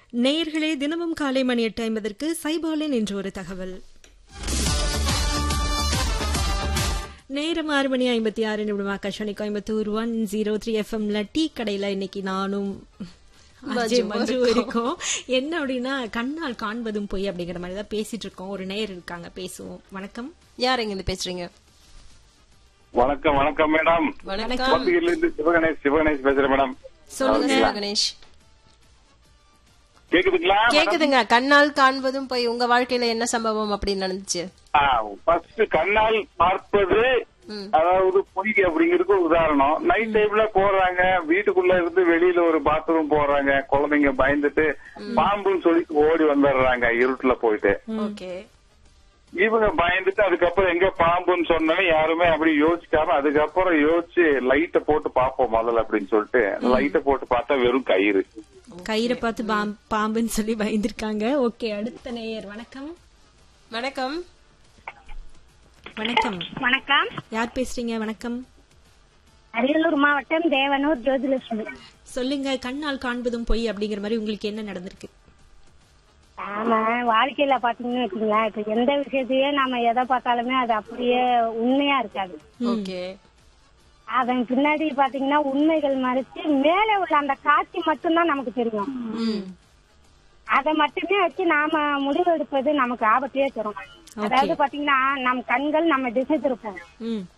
நேயர்களே தினமும் காலை மணி எட்டு ஐம்பதற்கு சைபாலன் என்று ஒரு தகவல் நேரம் ஆறு மணி ஐம்பத்தி ஆறு நிமிடம் Akashvani Coimbatore one zero three எஃப்எம்ல டீ கடையில இன்னைக்கு நானும் அஜய் மஞ்சு இருக்கோம் என்ன அப்படின்னா கண்ணால் காண்பதும் பொய் அப்படிங்கிற மாதிரி தான் பேசிட்டு இருக்கோம் ஒரு நேயர் இருக்காங்க பேசுவோம் வணக்கம் யார் எங்க இருந்து பேசுறீங்க வணக்கம் வணக்கம் மேடம் வணக்கம் கோத்தகிரில இருந்து சிவகணேஷ் சிவகணேஷ் பேசுறேன் மேடம் சொல்லுங்க கணேஷ் கேக்குதுங்களா கேக்குதுங்க கண்ணால் காண்பதும் போய் உங்க வாழ்க்கையில என்ன சம்பவம் அப்படின்னு நடந்துச்சு ஃபர்ஸ்ட் கண்ணால் பார்ப்பது அதாவது பொய் அப்படிங்கிறதுக்கு ஒரு உதாரணம் நைட் டைம்ல போறாங்க வீட்டுக்குள்ள இருந்து வெளியில ஒரு பாத்ரூம் போறாங்க குழந்தைங்க பயந்துட்டு பாம்புன்னு சொல்லி ஓடி வந்துடுறாங்க இருட்டுல போயிட்டு ஓகே இவங்க பயந்துட்டு அதுக்கப்புறம் எங்க பாம்புன்னு சொன்னாலும் யாருமே அப்படி யோசிக்காம அதுக்கப்புறம் யோசிச்சு லைட்ட போட்டு பாப்போம் முதல்ல அப்படின்னு சொல்லிட்டு லைட்ட போட்டு பார்த்தா வெறும் கயிறு கயிறை பார்த்து பாம்- பாம்புன்னு சொல்லி பயந்துருக்காங்க ஓகே அடுத்த நேயர் வணக்கம் வணக்கம் வணக்கம் வணக்கம் யார் பேசுறீங்க வணக்கம் அரியலூர் மாவட்டம் தேவனூர் ஜோதிலட்சுமி சொல்லுங்க கண்ணால் காண்பதும் பொய் அப்படிங்கிற மாதிரி உங்களுக்கு என்ன நடந்திருக்கு ஆமா வாழ்க்கையில பாத்தீங்கன்னு வச்சுங்களேன் இப்ப எந்த விஷயத்தையே நாம எதை பார்த்தாலுமே அது அப்படியே உண்மையா இருக்காது ஓகே அதன் பின்னாடி பாத்தீங்கன்னா உண்மைகள் மறைச்சு மேலே உள்ள அந்த காட்சி மட்டும்தான் நமக்கு தெரியும் அதை மட்டுமே வச்சு நாம முடிவு எடுப்பது நமக்கு ஆபத்தையே தரும் அதாவது பாத்தீங்கன்னா நம் கண்கள் நம்ம திசை திருப்போம் ம்